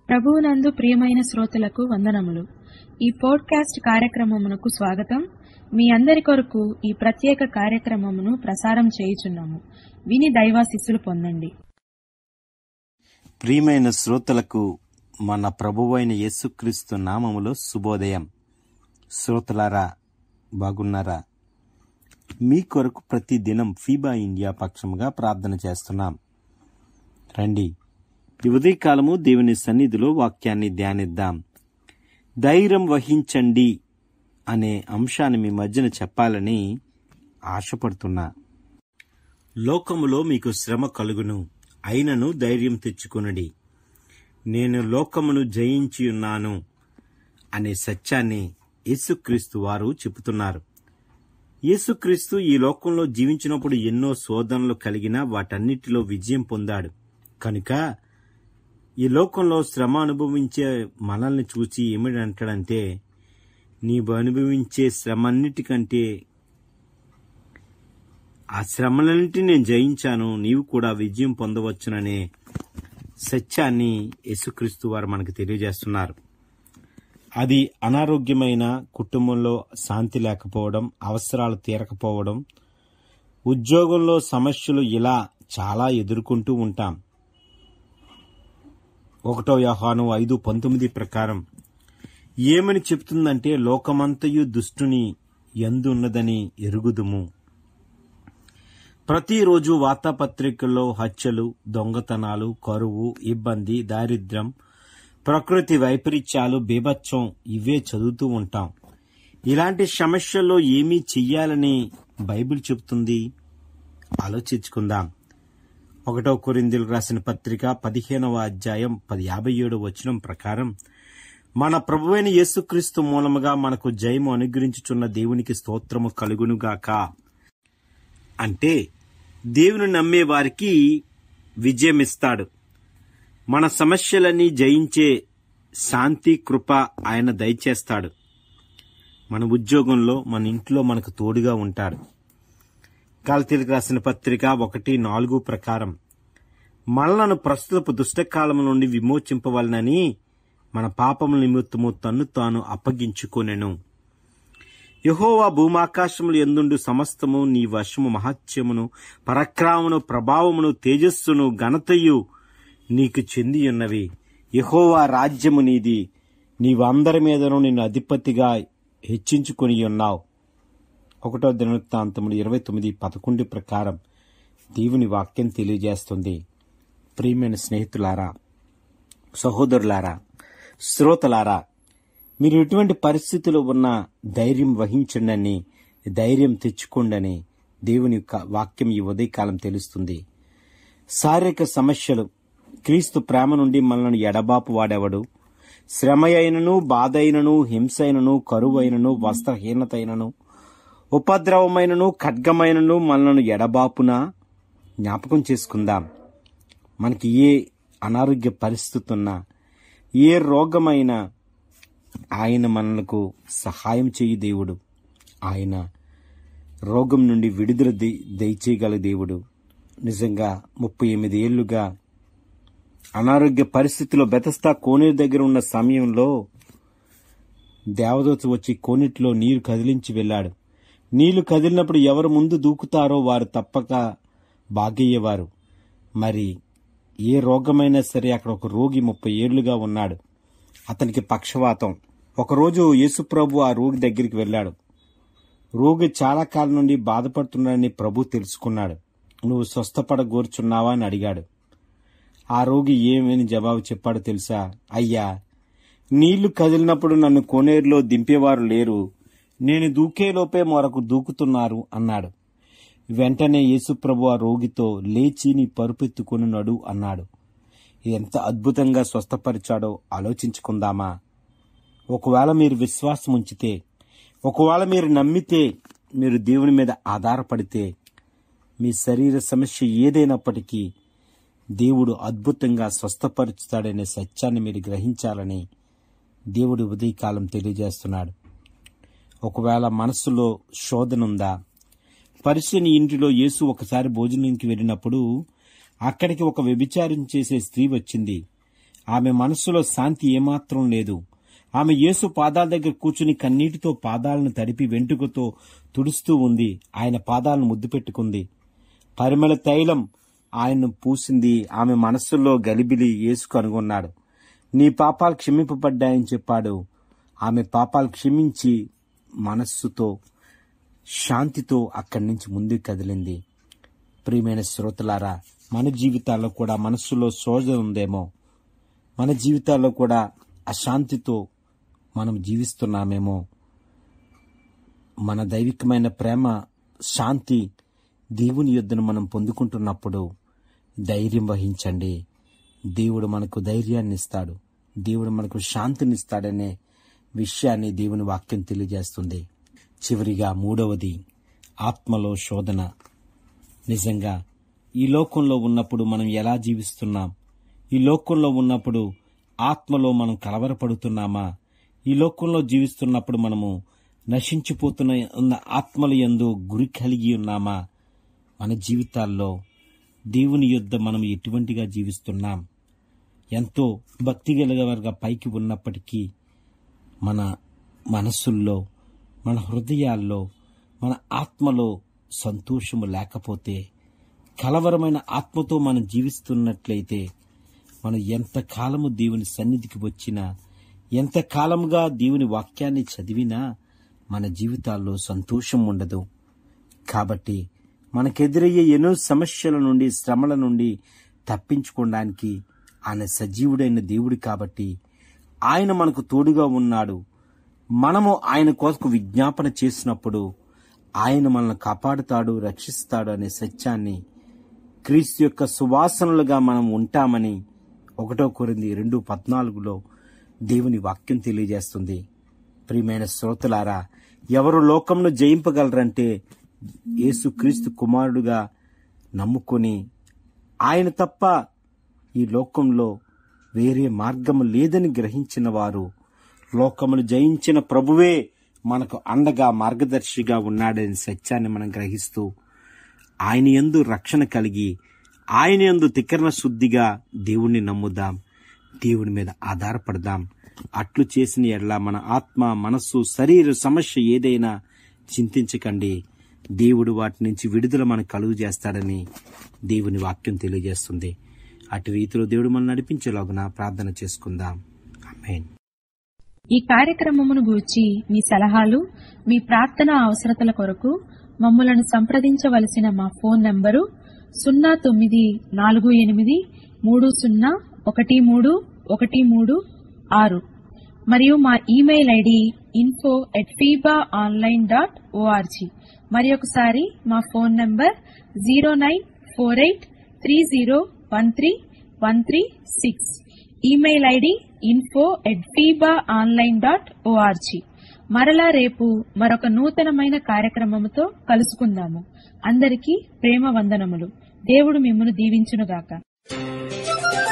ప్రభువునందు ప్రియమైన శ్రోతలకు వందనములు ఈ పోడ్కాస్ట్ కార్యక్రమమునకు స్వాగతం మీ అందరి కొరకు ఈ ప్రత్యేక కార్యక్రమమును ప్రసారం చేయుచున్నాము విని దైవాశిస్సులు పొందండి ప్రియమైన శ్రోతలకు మన ప్రభువైన యేసుక్రీస్తు నామములో శుభోదయం శ్రోతలారా బాగున్నారా మీ కొరకు ప్రతి దినం ఫీబా ఇండియా పక్షముగా ప్రార్థన చేస్తున్నాం రండి ఈ ఉదయకాలము దేవుని సన్నిధిలో వాక్యాన్ని ధ్యానిద్దాం ధైర్యం వహించండి అనే అంశాన్ని మీ మధ్యన చెప్పాలని ఆశపడుతున్నా లోకములో మీకు శ్రమ కలుగును అయినను ధైర్యం తెచ్చుకొనుడి నేను లోకమును జయించి ఉన్నాను అనే సత్యాన్ని యేసుక్రీస్తు వారు చెబుతున్నారు యేసుక్రీస్తు ఈ లోకంలో జీవించినప్పుడు ఎన్నో శోధనలు కలిగినా వాటన్నిటిలో విజయం పొందాడు కనుక ఈ లోకంలో శ్రమ అనుభవించే మనల్ని చూసి ఏమిటంటాడంటే నీవు అనుభవించే శ్రమన్నిటికంటే ఆ శ్రమలన్నింటినీ నేను జయించాను నీవు కూడా విజయం పొందవచ్చుననే సత్యాన్ని యేసుక్రీస్తు వారు మనకు తెలియజేస్తున్నారు అది అనారోగ్యమైన కుటుంబంలో శాంతి లేకపోవడం అవసరాలు తీరకపోవడం ఉద్యోగంలో సమస్యలు ఇలా చాలా ఎదుర్కొంటూ ఉంటాం ఒకటో యహాను ఐదు పంతొమ్మిది ప్రకారం ఏమని చెప్తుందంటే లోకమంతయు దుష్టుని ఎందున్నదని ఎరుగుదుము ప్రతిరోజు వార్తాపత్రికల్లో హత్యలు దొంగతనాలు కరువు ఇబ్బంది దారిద్ర్యం ప్రకృతి వైపరీత్యాలు బీభత్సం ఇవే చదువుతూ ఉంటాం ఇలాంటి సమస్యల్లో ఏమీ చెయ్యాలని బైబిల్ చెబుతుంది ఆలోచించుకుందాం ఒకటో కొరిందులు రాసిన పత్రిక పదిహేనవ అధ్యాయం పది యాభై ఏడు వచనం ప్రకారం మన ప్రభువైన యేసుక్రీస్తు మూలముగా మనకు జయము అనుగ్రహించుచున్న దేవునికి స్తోత్రము కలుగునుగాక అంటే దేవుని నమ్మే వారికి విజయం ఇస్తాడు మన సమస్యలన్నీ జయించే శాంతి కృప ఆయన దయచేస్తాడు మన ఉద్యోగంలో మన ఇంట్లో మనకు తోడుగా ఉంటాడు కాల్తీలకు రాసిన పత్రిక ఒకటి నాలుగు ప్రకారం మనలను ప్రస్తుతపు దుష్టకాలం నుండి విమోచింపవలనని మన పాపముల నిమిత్తము తన్ను తాను అప్పగించుకొనెను యహోవా భూమాకాశములు ఎందుండు సమస్తము నీ వశము మహత్యమును పరక్రమమును ప్రభావమును తేజస్సును ఘనతయు నీకు చెందియున్నవి యహోవా రాజ్యము నీది నీవందరి మీదను నిన్ను అధిపతిగా హెచ్చించుకొని ఉన్నావు ఒకటో దినవృత్తాంతములు ఇరవై తొమ్మిది పదకొండు ప్రకారం దేవుని వాక్యం తెలియజేస్తుంది ప్రియమైన స్నేహితులారా సహోదరులారా శ్రోతలారా మీరు ఎటువంటి పరిస్థితులు ఉన్న ధైర్యం వహించండి ధైర్యం తెచ్చుకోండి దేవుని యొక్క వాక్యం ఈ ఉదయకాలం తెలుస్తుంది శారీరక సమస్యలు క్రీస్తు ప్రేమ నుండి మనల్ని ఎడబాపు వాడేవాడు శ్రమ అయినను బాధ అయినను హింస అయినను కరువైనను వస్త్రహీనతైనను ఉపద్రవమైనను ఖడ్గమైనను మనలను ఎడబాపున జ్ఞాపకం చేసుకుందాం మనకి ఏ అనారోగ్య పరిస్థితి ఉన్నా ఏ రోగమైనా ఆయన మనలకు సహాయం చేయి దేవుడు ఆయన రోగం నుండి విడుదల దే- దయచేయగల దేవుడు నిజంగా ముప్పై ఎనిమిది ఏళ్లుగా అనారోగ్య పరిస్థితిలో బెతస్తా కోనేరు దగ్గర ఉన్న సమయంలో దేవదూత వచ్చి కోనేటిలో నీరు కదిలించి వెళ్ళాడు నీళ్లు కదిలినప్పుడు ఎవరు ముందు దూకుతారో వారు తప్పక బాగయ్యేవారు మరి ఏ రోగమైనా సరే అక్కడ ఒక రోగి ముప్పై ఏళ్లుగా ఉన్నాడు అతనికి పక్షవాతం ఒకరోజు యేసుప్రభు ఆ రోగి దగ్గరికి వెళ్ళాడు రోగి చాలా కాలం నుండి బాధపడుతున్నాడని ప్రభు తెలుసుకున్నాడు నువ్వు స్వస్థపడగోర్చున్నావా అని అడిగాడు ఆ రోగి ఏమని జవాబు చెప్పాడో తెలుసా అయ్యా నీళ్లు కదిలినప్పుడు నన్ను కోనేరులో దింపేవారు లేరు నేను దూకేలోపే మరొక దూకుతున్నారు అన్నాడు వెంటనే యేసుప్రభు ఆ రోగితో లేచి నీ పరుపెత్తుకొని నడు అన్నాడు ఎంత అద్భుతంగా స్వస్థపరిచాడో ఆలోచించుకుందామా ఒకవేళ మీరు విశ్వాసం ఉంచితే ఒకవేళ మీరు నమ్మితే మీరు దేవుని మీద ఆధారపడితే మీ శరీర సమస్య ఏదైనప్పటికీ దేవుడు అద్భుతంగా స్వస్థపరుచుతాడనే సత్యాన్ని మీరు గ్రహించాలని దేవుడు ఉదయకాలం తెలియజేస్తున్నాడు ఒకవేళ మనస్సులో శోధనుందా పరిశుని ఇంటిలో యేసు ఒకసారి భోజనానికి వెళ్ళినప్పుడు అక్కడికి ఒక వ్యభిచారం చేసే స్త్రీ వచ్చింది ఆమె మనస్సులో శాంతి ఏమాత్రం లేదు ఆమె యేసు పాదాల దగ్గర కూర్చుని కన్నీటితో పాదాలను తడిపి వెంట్రుకతో తుడుస్తూ ఉంది ఆయన పాదాలను ముద్దు పెట్టుకుంది పరిమళ తైలం ఆయన్ను పూసింది ఆమె మనస్సులో గలిబిలి యేసు కనుగొన్నాడు నీ పాపాలు క్షమింపబడ్డాయని చెప్పాడు ఆమె పాపాలు క్షమించి మనస్సుతో శాంతితో అక్కడి నుంచి ముందుకు కదిలింది ప్రియమైన శ్రోతలారా మన జీవితాల్లో కూడా మనస్సులో సోజ ఉందేమో మన జీవితాల్లో కూడా అశాంతితో మనం జీవిస్తున్నామేమో మన దైవికమైన ప్రేమ శాంతి దేవుని యుద్ధను మనం పొందుకుంటున్నప్పుడు ధైర్యం వహించండి దేవుడు మనకు ధైర్యాన్ని ఇస్తాడు దేవుడు మనకు శాంతినిస్తాడనే విషయాన్ని దేవుని వాక్యం తెలియజేస్తుంది చివరిగా మూడవది ఆత్మలో శోధన నిజంగా ఈ లోకంలో ఉన్నప్పుడు మనం ఎలా జీవిస్తున్నాం ఈ లోకంలో ఉన్నప్పుడు ఆత్మలో మనం కలవరపడుతున్నామా ఈ లోకంలో జీవిస్తున్నప్పుడు మనము నశించిపోతున్న ఉన్న ఆత్మల యందు గురి కలిగి ఉన్నామా మన జీవితాల్లో దేవుని యుద్ధ మనం ఎటువంటిగా జీవిస్తున్నాం ఎంతో భక్తి గలగవరగా పైకి ఉన్నప్పటికీ మన మనస్సుల్లో మన హృదయాల్లో మన ఆత్మలో సంతోషము లేకపోతే కలవరమైన ఆత్మతో మనం జీవిస్తున్నట్లయితే మనం ఎంత కాలము దేవుని సన్నిధికి వచ్చినా ఎంత కాలముగా దేవుని వాక్యాన్ని చదివినా మన జీవితాల్లో సంతోషం ఉండదు కాబట్టి మనకెదురయ్యే ఎన్నో సమస్యల నుండి శ్రమల నుండి తప్పించుకోవడానికి ఆయన సజీవుడైన దేవుడు కాబట్టి ఆయన మనకు తోడుగా ఉన్నాడు మనము ఆయన కొరకు విజ్ఞాపన చేసినప్పుడు ఆయన మనల్ని కాపాడుతాడు రక్షిస్తాడు అనే సత్యాన్ని క్రీస్తు యొక్క సువాసనలుగా మనం ఉంటామని ఒకటో కొరింది రెండు పద్నాలుగులో దేవుని వాక్యం తెలియజేస్తుంది ప్రియమైన శ్రోతలారా ఎవరు లోకంను జయింపగలరంటే యేసుక్రీస్తు కుమారుడుగా నమ్ముకొని ఆయన తప్ప ఈ లోకంలో వేరే మార్గము లేదని గ్రహించిన వారు లోకమును జయించిన ప్రభువే మనకు అండగా మార్గదర్శిగా ఉన్నాడని సత్యాన్ని మనం గ్రహిస్తూ ఆయన యందు రక్షణ కలిగి ఆయన యందు తికరణ శుద్ధిగా దేవుణ్ణి నమ్ముదాం దేవుని మీద ఆధారపడదాం అట్లు చేసిన ఎడల మన ఆత్మ మనస్సు శరీర సమస్య ఏదైనా చింతించకండి దేవుడు వాటి నుంచి విడుదల మనకు కలుగు చేస్తాడని దేవుని వాక్యం తెలియజేస్తుంది అటు రీతిలో దేవుడు మనం నడిపించేలాగున ప్రార్థన చేసుకుందాం ఆమేన్ ఈ కార్యక్రమమును గూర్చి మీ సలహాలు మీ ప్రార్థన అవసరతల కొరకు మమ్మలను సంప్రదించవలసిన మా ఫోన్ నంబరు సున్నా తొమ్మిది నాలుగు ఎనిమిది మూడు సున్నా ఒకటి మూడు ఒకటి మూడు ఆరు మరియు మా ఇమెయిల్ ఐడి ఇన్ఫో ఎట్ ఫీబా ఆన్లైన్ డాట్ ఓఆర్జీ మరి ఒకసారి మా phone number zero nine four eight three zero one three one three six email ID info at ఫీబా ఆన్లైన్ డాట్ ఓఆర్జీ మరలా రేపు మరొక నూతనమైన కార్యక్రమముతో కలుసుకుందాము అందరికీ ప్రేమ వందనములు దేవుడు మిమ్మను దీవించునుగాక